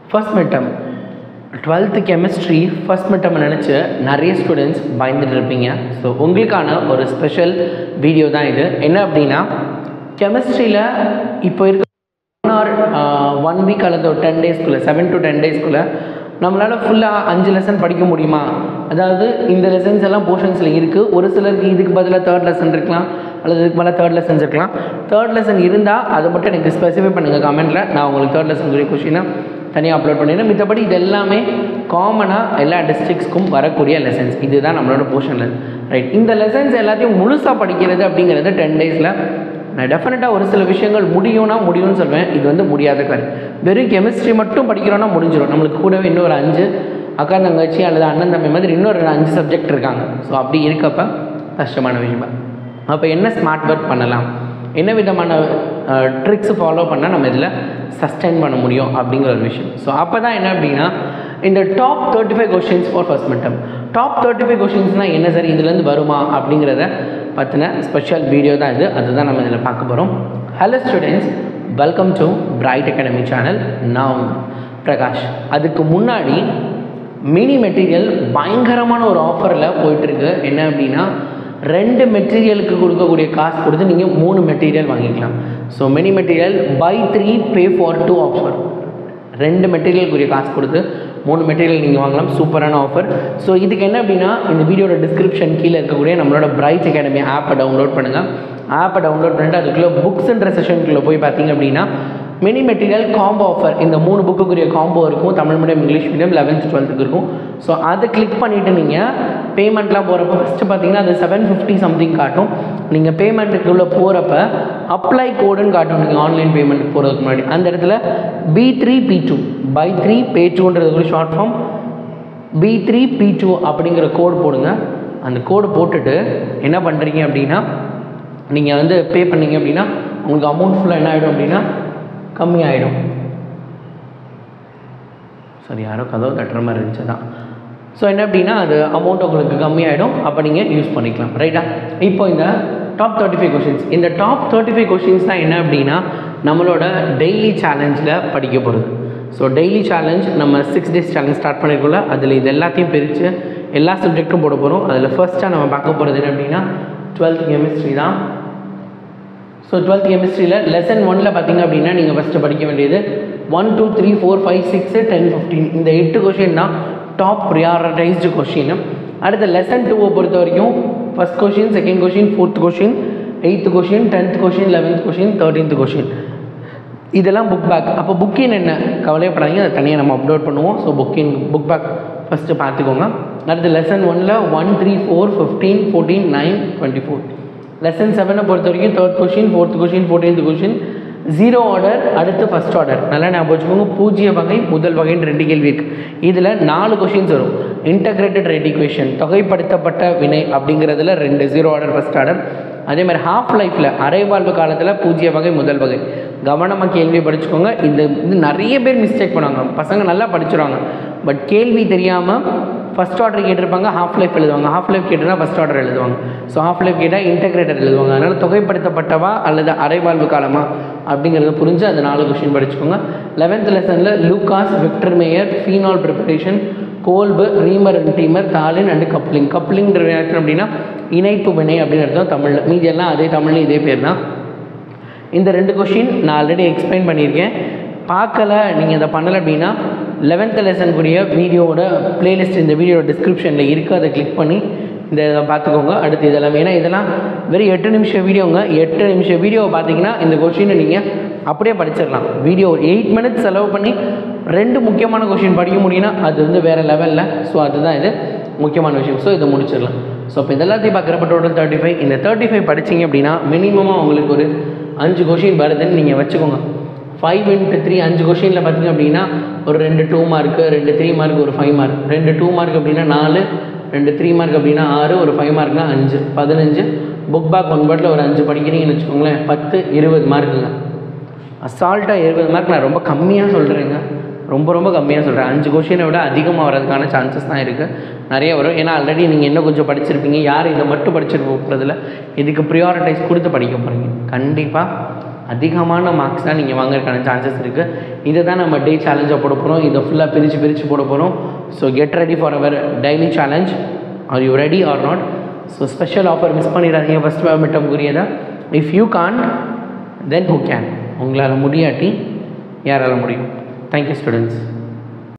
first midterm twelfth chemistry first midterm நினச்சி நிறைய students பயந்துட்டு இருப்பீங்க ஸோ உங்களுக்கான ஒரு ஸ்பெஷல் வீடியோ தான் இது என்ன அப்படின்னா கெமிஸ்ட்ரியில் இப்போ இருக்க ஒன் ஆர் ஒன் வீக் அல்லது ஒரு டென் டேஸ்க்குள்ளே செவன் டு டென் டேஸ்க்குள்ளே நம்மளால் ஃபுல்லாக அஞ்சு லெசன் படிக்க முடியுமா அதாவது இந்த லெசன்ஸ் எல்லாம் போர்ஷன்ஸில் இருக்குது ஒரு சிலருக்கு இதுக்கு பதிலாக தேர்ட் லெசன் இருக்கலாம் அல்லது இதுக்கு மேலே தேர்ட் லெசன்ஸ் இருக்கலாம் தேர்ட் லெசன் இருந்தால் அதை மட்டும் எனக்கு ஸ்பெசிஃபை பண்ணுங்கள் கமெண்ட்டில் நான் உங்களுக்கு தேர்ட் லெசன் கொஷினை தனியாக அப்லோட் பண்ணிடுறேன் மித்தபடி இது எல்லாமே காமனாக எல்லா டிஸ்ட்ரிக்ஸ்க்கும் வரக்கூடிய லெசன்ஸ் இதுதான் நம்மளோட போர்ஷனில் ரைட் இந்த லெசன்ஸ் எல்லாத்தையும் முழுசாக படிக்கிறது அப்படிங்கிறது டென் டேஸில் நான் டெஃபினட்டாக ஒரு சில விஷயங்கள் முடியும்னா முடியும்னு சொல்வேன் இது வந்து முடியாத காரியம் வெறும் கெமிஸ்ட்ரி மட்டும் படிக்கிறோன்னா முடிஞ்சிடும் நம்மளுக்கு கூடவே இன்னொரு அஞ்சு அக்கா தங்கச்சி அல்லது அண்ணன் தம்பி மாதிரி இன்னொரு அஞ்சு சப்ஜெக்ட் இருக்காங்க ஸோ அப்படி இருக்கப்ப கஷ்டமான விஷயம் அப்போ என்ன ஸ்மார்ட் ஒர்க் பண்ணலாம் என்ன விதமான ட்ரிக்ஸ் ஃபாலோ பண்ணால் நம்ம இதில் சஸ்டைன் பண்ண முடியும் அப்படிங்கிற ஒரு விஷயம் ஸோ அப்போ தான் என்ன அப்படின்னா இந்த top thirty five questions for first midterm top thirty five கொஷின்ஸ்னால் என்ன சார் இதுலேருந்து வருமா அப்படிங்கிறத பற்றின ஸ்பெஷல் வீடியோ தான் இது அதுதான் நம்ம இதில் பார்க்க போகிறோம் hello students welcome to bright academy channel நான் பிரகாஷ் அதுக்கு முன்னாடி மினி மெட்டீரியல் பயங்கரமான ஒரு ஆஃபரில் போயிட்டுருக்கு என்ன அப்படின்னா ரெண்டு மெட்டீரியலுக்கு கொடுக்கக்கூடிய காசு கொடுத்து நீங்கள் மூணு மெட்டீரியல் வாங்கிக்கலாம் so mini material buy three pay for two offer ரெண்டு மெட்டீரியலுக்குரிய காசு கொடுத்து மூணு மெட்டீரியல் நீங்கள் வாங்கலாம் சூப்பரான ஆஃபர் ஸோ இதுக்கு என்ன அப்படின்னா இந்த வீடியோட டிஸ்கிரிப்ஷன் கீழே இருக்கக்கூடிய நம்மளோட பிரைட் அகாடமி ஆப்பை டவுன்லோட் பண்ணுங்கள் ஆப்பை டவுன்லோட் பண்ணிட்டு அதுக்குள்ளே புக்ஸ்ன்ற செஷனுக்குள்ளே போய் பார்த்தீங்க அப்படின்னா மினி மெட்டீரியல் காம்போ ஆஃபர் இந்த மூணு புக்குக்குரிய காம்போ இருக்கும் Tamil medium English medium eleventh டுவெல்த்துக்கு இருக்கும் ஸோ அதை கிளிக் பண்ணிவிட்டு நீங்கள் பேமெண்ட்லாம் போகிறப்ப ஃபஸ்ட்டு பார்த்தீங்கன்னா அது செவன் ஃபிஃப்டி சம்திங் காட்டும் நீங்கள் பேமெண்ட்டுக்குள்ளே போகிறப்ப அப்ளை கோடுன்னு காட்டும் நீங்கள் ஆன்லைன் பேமெண்ட் போகிறதுக்கு முன்னாடி அந்த இடத்துல B three B two buy three pay டூன்றது ஒரு short form B three B two அப்படிங்கிற கோடு போடுங்க அந்த கோடு போட்டுட்டு என்ன பண்ணுறீங்க அப்படின்னா நீங்கள் வந்து பே பண்ணீங்க அப்படின்னா உங்களுக்கு அமௌண்ட் ஃபுல்லாக என்ன ஆகிடும் அப்படின்னா கம்மியாயிடும் சரி யாரோ கதவு தட்டுற மாதிரி இருந்துச்சு தான் ஸோ என்ன அப்படின்னா அது அமௌண்ட் உங்களுக்கு கம்மியாயிடும் அப்போ நீங்கள் யூஸ் பண்ணிக்கலாம் ரைட்டா இப்போ இந்த டாப் தேர்ட்டி ஃபைவ் கொஷின்ஸ் இந்த டாப் தேர்ட்டி ஃபைவ் கொஷின்ஸ் தான் என்ன அப்படின்னா நம்மளோட டெய்லி சேலஞ்சில் படிக்க போகிறது ஸோ டெய்லி சேலஞ்ச் நம்ம சிக்ஸ் டேஸ் சேலஞ்ச் ஸ்டார்ட் பண்ணியிருக்கோம்ல அதில் இது எல்லாத்தையும் பிரித்து எல்லா சப்ஜெக்ட்டும் போட போகிறோம் அதில் ஃபர்ஸ்ட்டாக நம்ம பார்க்க போகிறது என்ன அப்படின்னா டுவெல்த் கெமிஸ்ட்ரி தான் ஸோ டுவெல்த் கெமிஸ்ட்ரியில் லெசன் ஒனில் பார்த்தீங்க அப்படின்னா நீங்கள் ஃபஸ்ட்டு படிக்க வேண்டியது one two three four five six ten fifteen இந்த எட்டு கொஷின் தான் டாப் ப்ரியாரிட்டைஸ்டு கொஷின் அடுத்த லெசன் டூவை பொறுத்த வரைக்கும் first question second question fourth question eighth question tenth question eleventh question thirteenth question இதெல்லாம் புக் பேக் அப்போ புக்கின் என்ன கவலைப்படாதீங்க அதை தனியாக நம்ம அப்லோட் பண்ணுவோம் ஸோ புக்கின் புக் பேக் ஃபஸ்ட்டு பார்த்துக்கோங்க அடுத்து லெசன் ஒனில் one three four fifteen fourteen nine twenty four lesson செவனை பொறுத்த வரைக்கும் third question fourth question fourteenth question zero order அடுத்து ஃபஸ்ட் ஆர்டர் நல்லா ஞாபகம் வச்சுக்கோங்க பூஜ்ஜிய வகை முதல் வகைன்னு ரெண்டு கேள்வி இருக்குது இதில் நாலு கொஷின்ஸ் வரும் இன்டகிரேட்டட் ரேட் ஈக்குவேஷன் தொகைப்படுத்தப்பட்ட வினை அப்படிங்கிறதுல ரெண்டு ஜீரோ ஆர்டர் ஃபஸ்ட் ஆர்டர் அதே மாதிரி ஹாஃப் லைஃப்பில் அரைவாழ்வு காலத்தில் பூஜ்ஜிய வகை முதல் வகை கவனமாக கேள்வி படிச்சுக்கோங்க இந்த இது நிறைய பேர் மிஸ்டேக் பண்ணுவாங்க பசங்க நல்லா படிச்சிருவாங்க பட் கேள்வி தெரியாமல் ஃபஸ்ட் ஆர்டர் கேட்டிருப்பாங்க ஹாஃப் லைஃப் எழுதுவாங்க ஹாஃப் லைஃப் கேட்டுனா ஃபஸ்ட் ஆர்டர் எழுதுவாங்க ஸோ ஹாஃப் லைஃப் கேட்டால் இன்டகிரேட்டர் எழுதுவாங்க அதனால் தொகைப்படுத்தப்பட்டவா அல்லது அரைவாழ்வு காலமா அப்படிங்கிறத புரிஞ்சு அந்த நாலு கொஷின் படிச்சுக்கோங்க லெவன்த் லெசனில் Lucas Victor Meyer phenol preparation Kolbe Reimer and Tiemann phthalein and coupling கப்ளிங்ன்ற ரியாக்ஷன் அப்படின்னா இணைப்பு வினை அப்படின்னு அர்த்தம் தமிழில் மீதி எல்லாம் அதே தமிழ்ல இதே பேர் தான் இந்த ரெண்டு கொஷின் நான் ஆல்ரெடி எக்ஸ்பிளைன் பண்ணியிருக்கேன் பார்க்கல நீங்கள் இதை பண்ணலை அப்படின்னா லெவன்த் லெசனுக்குரிய வீடியோவோட பிளேலிஸ்ட் இந்த வீடியோட டிஸ்கிரிப்ஷனில் இருக்குது அதை கிளிக் பண்ணி இந்த இதை பார்த்துக்கோங்க அடுத்து இதெல்லாம் ஏன்னா இதெல்லாம் வெறும் எட்டு நிமிஷம் வீடியோங்க எட்டு நிமிஷம் வீடியோவை பார்த்தீங்கன்னா இந்த கொஷினை நீங்கள் அப்படியே படிச்சிடலாம் வீடியோ எயிட் மினிட்ஸ் செலவு பண்ணி ரெண்டு முக்கியமான கொஷின் படிக்க முடியும்னா அது வந்து வேறு லெவலில் ஸோ அதுதான் இது முக்கியமான விஷயம் ஸோ இதை முடிச்சிடலாம் ஸோ இப்போ இதெல்லாத்தையும் பார்க்குறப்ப டோட்டல் தேர்ட்டி ஃபைவ் இந்த தேர்ட்டி ஃபைவ் படிச்சிங்க அப்படின்னா மினிமமாக உங்களுக்கு ஒரு அஞ்சு கொஷின் வருதுன்னு நீங்கள் வச்சுக்கோங்க ஃபைவ் இன்ட்டு த்ரீ அஞ்சு கொஷினில் பார்த்தீங்க அப்படின்னா ஒரு ரெண்டு டூ மார்க்கு ரெண்டு த்ரீ மார்க் ஒரு ஃபைவ் மார்க் ரெண்டு டூ மார்க் அப்படின்னா நாலு ரெண்டு த்ரீ மார்க் அப்படின்னா ஆறு ஒரு ஃபைவ் மார்க்னா அஞ்சு பதினஞ்சு புக் பேக் ஒன் வேர்டில் ஒரு அஞ்சு படிக்கிறீங்கன்னு வச்சுக்கோங்களேன் பத்து இருபது மார்க்குங்க அசால்ட்டாக இருபது மார்க் நான் ரொம்ப கம்மியாக சொல்கிறேங்க ரொம்ப ரொம்ப கம்மியாக சொல்கிறேன் அஞ்சு கொஷினை விட அதிகமாக வரதுக்கான சான்சஸ் தான் இருக்குது நிறைய வரும் ஏன்னா ஆல்ரெடி நீங்கள் இன்னும் கொஞ்சம் படிச்சிருப்பீங்க யார் இதை மட்டும் படிச்சிட்டு போகிறதில்ல இதுக்கு ப்ரியாரிட்டைஸ் கொடுத்து படிக்க போகிறீங்க கண்டிப்பாக அதிகமான மார்க்ஸ் தான் நீங்கள் வாங்குறதுக்கான சான்சஸ் இருக்குது இதை தான் நம்ம டே சேலஞ்சாக போட போகிறோம் இதை ஃபுல்லாக பிரித்து பிரித்து போட போகிறோம் so get ready for our daily challenge are you ready or not so special offer miss பண்ணிடாதீங்க ஃபஸ்ட் மிட்டம் கூறியதா if you can then who can உங்களால் முடியாட்டி யாரால முடியும் தேங்க்யூ ஸ்டூடெண்ட்ஸ்